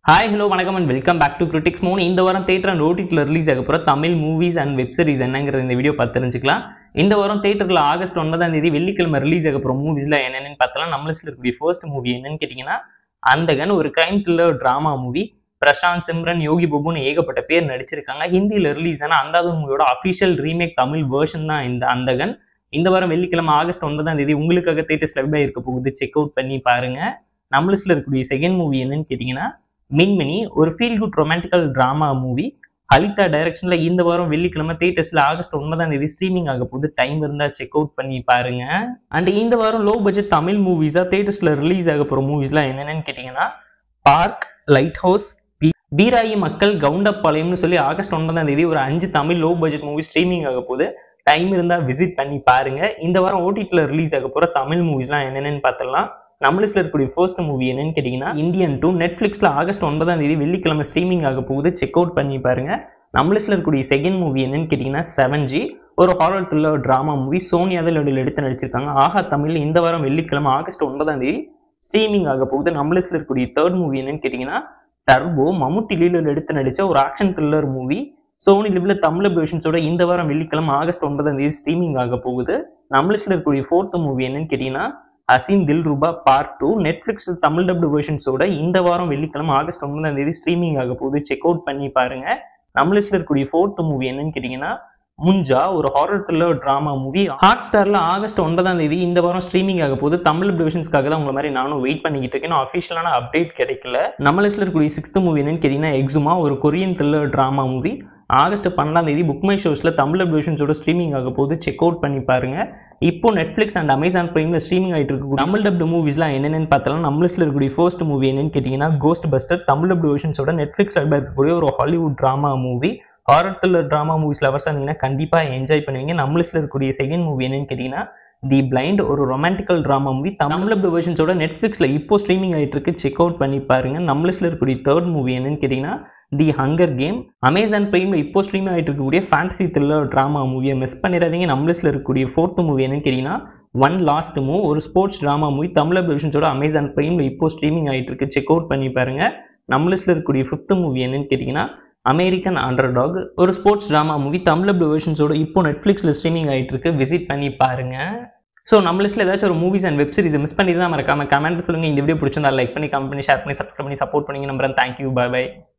hi hello வணக்கம் and welcome back to critics மூணு இந்த வாரம் தேட்டர் அண்ட் ஓடிடியில் ரிலீஸ் ஆக போகிற Tamil movies and web series என்னங்கிற இந்த வீடியோ பார்த்து தெரிஞ்சுக்கலாம் இந்த வாரம் தேட்டரில் ஆகஸ்ட் ஒன்பதாம் தேதி வெள்ளிக்கிழமை ரிலீஸ் ஆக போகிற மூவிஸில் என்னென்னு பார்த்தலாம் நம்ம லிஸ்ட்டில் இருக்கக்கூடிய ஃபர்ஸ்ட் மூவி என்னன்னு கேட்டிங்கன்னா அந்தகன் ஒரு crime thriller drama movie Prashanth Simran Yogi பாபுன்னு ஏகப்பட்ட பேர் நடிச்சிருக்காங்க ஹிந்தியில் ரிலீஸ் ஆன அந்தாது மூவியோட அஃபிஷியல் ரீமேக் தமிழ் வேர்ஷன் தான் இந்த அந்தகன் இந்த வாரம் வெள்ளிக்கிழமை ஆகஸ்ட் ஒன்பதாம் தேதி உங்களுக்காக தேட்டர்ஸ் லைவ் இருக்க போகுது செக் அவுட் பண்ணி பாருங்க நம்ம லிஸ்ட்ல இருக்கக்கூடிய செகண்ட் மூவி என்னன்னு கேட்டிங்கன்னா மின்மினி ஒரு feel good romantical drama movie Halitha டைரக்ஷன்ல இந்த வாரம் வெள்ளிக்கிழமை தேட்டர்ஸ்ல ஆகஸ்ட் ஒன்பதாம் தேதி ஸ்ட்ரீமிங் ஆக போகுது டைம் இருந்தா செக் அவுட் பண்ணி பாருங்க அண்ட் இந்த வாரம் லோ பட்ஜெட் தமிழ் மூவிஸா தேட்டர்ஸ்ல ரிலீஸ் ஆக போற மூவிஸ்லாம் என்னென்னு கேட்டிங்கன்னா பார்க் லைட் ஹவுஸ் பீராயி மக்கள் கவுண்டப்பாளையம்னு சொல்லி ஆகஸ்ட் ஒன்பதாம் தேதி ஒரு அஞ்சு Tamil low budget movie streaming ஆக போகுது டைம் இருந்தா விசிட் பண்ணி பாருங்க இந்த வாரம் ஓடிடியில் ரிலீஸ் ஆக போற தமிழ் மூவிஸ்லாம் என்னென்னு பார்த்தலாம் நம்ம லிஸ்ட்ல இருக்கக்கூடிய ஃபர்ஸ்ட் மூவி என்னன்னு கேட்டிங்கன்னா இந்தியன் டூ நெட்ஃப்ளிக்ஸ்ல ஆகஸ்ட் ஒன்பதாம் தேதி வெள்ளிக்கிழமை ஸ்ட்ரீமிங் ஆக போகுது செக் அவுட் பண்ணி பாருங்க நம்ம லிஸ்ட்ல இருக்கக்கூடிய செகண்ட் மூவி என்னன்னு கேட்டிங்கன்னா செவன் ஜி ஒரு horror thriller drama movie Sonia லடில் எடுத்து நடிச்சிருக்காங்க ஆஹா தமிழ்ல இந்த வாரம் வெள்ளிக்கிழமை ஆகஸ்ட் ஒன்பதாம் தேதி ஸ்ட்ரீமிங் ஆக போகுது நம்ம லிஸ்ட்ல இருக்கக்கூடிய தேர்ட் மூவி என்னன்னு கேட்டிங்கன்னா டர்போ மம்முட்டி லீலில் எடுத்து நடிச்ச ஒரு ஆக்ஷன் த்ரில்லர் மூவி சோனி லிவ்ல தமிழ் வெர்ஷன்ஸோட இந்த வாரம் வெள்ளிக்கிழமை ஆகஸ்ட் ஒன்பதாம் தேதி ஸ்ட்ரீமிங் ஆக போகுது நம்ம லிஸ்ட்ல இருக்கக்கூடிய ஃபோர்த் மூவி என்னன்னு கேட்டிங்கன்னா Haseen Dilruba part two Netflix Tamil dubbed வெர்ஷன்ஸோட இந்த வாரம் வெள்ளிக்கிழமை ஆகஸ்ட் ஒன்பதாம் தேதி ஸ்ட்ரீமிங் ஆக போகுது செக் அவுட் பண்ணி பாருங்க நம்ம லிஸ்ட்ல இருக்கக்கூடிய ஃபோர்த் மூவி என்னன்னு கேட்டிங்கன்னா முஞ்சா ஒரு ஹாரர் த்ரில்லர் ட்ராமா மூவி ஹாட் ஸ்டார்ல ஆகஸ்ட் ஒன்பதாம் தேதி இந்த வாரம் ஸ்ட்ரீமிங் ஆக போகுது தமிழ் டிவிஷன்ஸ்க்காக தான் உங்களை மாதிரி நானும் வெயிட் பண்ணிக்கிட்டு இருக்கேன் அஃபிஷியலான அப்டேட் கிடைக்கல நம்ம லிஸ்ட்ல இருக்கக்கூடிய சிக்ஸ்த் மூவி என்னன்னு கேட்டிங்கன்னா எக்ஸுமா ஒரு Korean thriller drama movie August பன்னெண்டாம் தேதி புக் மை ஷோஸ்ல தமிழ் டிவிஷன்ஸோட ஸ்ட்ரீமிங் ஆக போகுது செக் அவுட் பண்ணி பாருங்க இப்போ நெட்ஃபிளிக்ஸ் அண்ட் அமேசான் பிரைம்ல ஸ்ட்ரீமிங் ஆயிட்டு இருக்கு தமிழ் டப்டு மூவிஸ்லாம் என்னென்னு பார்த்தலாம் நம்ம லிஸ்ட்ல இருக்கக்கூடிய ஃபர்ஸ்ட் மூவி என்னன்னு கேட்டிங்கன்னா கோஸ்ட் பஸ்டர் தமிழ் டப்டு வெர்ஷன்ஸோட நெட்ஃபிளிக்ஸ் இருக்கக்கூடிய ஒரு Hollywood drama movie horror thriller drama movies lovers இருந்தீங்கன்னா கண்டிப்பாக என்ஜாய் பண்ணுவீங்க நம்ம லிஸ்ட்ல இருக்கக்கூடிய செகண்ட் மூவி என்னன்னு கேட்டிங்கன்னா தி பிளைண்ட் ஒரு romantical drama movie Tamil dubbed வெர்ஷன்ஸோட நெட்ஃபிளிக்ஸில் இப்போ ஸ்ட்ரீமிங் ஆகிட்டு இருக்கு செக் அவுட் பண்ணி பாருங்க நம்ம லிஸ்ட்ல இருக்கக்கூடிய தேர்ட் மூவி என்னன்னு கேட்டிங்கன்னா தி ஹங்கர் கேம் அமேசான் பிரைம்ல இப்போ ஸ்ட்ரீம் ஆகிட்டு இருக்கக்கூடிய ஃபேண்டசி த்ரில்லர் ட்ராமா மூவியை மிஸ் பண்ணிடாதீங்க நம்ம லிஸ்ட்ல இருக்கக்கூடிய ஃபோர்த் மூவி என்னன்னு கேட்டிங்கன்னா ஒன் லாஸ்ட் மூவ் ஒரு ஸ்போர்ட்ஸ் ட்ராமா மூவி தமிழ் வெர்ஷன்ஸோட அமேசான் பிரைம்ல இப்போ ஸ்ட்ரீமிங் ஆகிட்டு இருக்கு செக் அவுட் பண்ணி பாருங்க நம்ம லிஸ்ட்ல இருக்கக்கூடிய ஃபிஃப்த் மூவி என்னன்னு கேட்டிங்கன்னா அமெரிக்கன் அண்டர் டாக் ஒரு ஸ்போர்ட்ஸ் ட்ராமா மூவி தமிழ் வெர்ஷன்ஸோட இப்போ நெட்ஃப்ளிக்ஸில் ஸ்ட்ரீமிங் ஆகிட்டு இருக்கு விசிட் பண்ணி பாருங்க ஸோ நம்ம லிஸ்ட்டில் ஏதாச்சும் ஒரு movies and web series miss பண்ணி தான் மறக்காம கமெண்ட் சொல்லுங்க இந்த வீடியோ பிடிச்சிருந்தா லைக் பண்ணி கமெண்ட் பண்ணி ஷேர் பண்ணி சப்ஸ்கிரைப் பண்ணி சப்போர்ட் பண்ணி நம்புறேன் தேங்க்யூ பை பை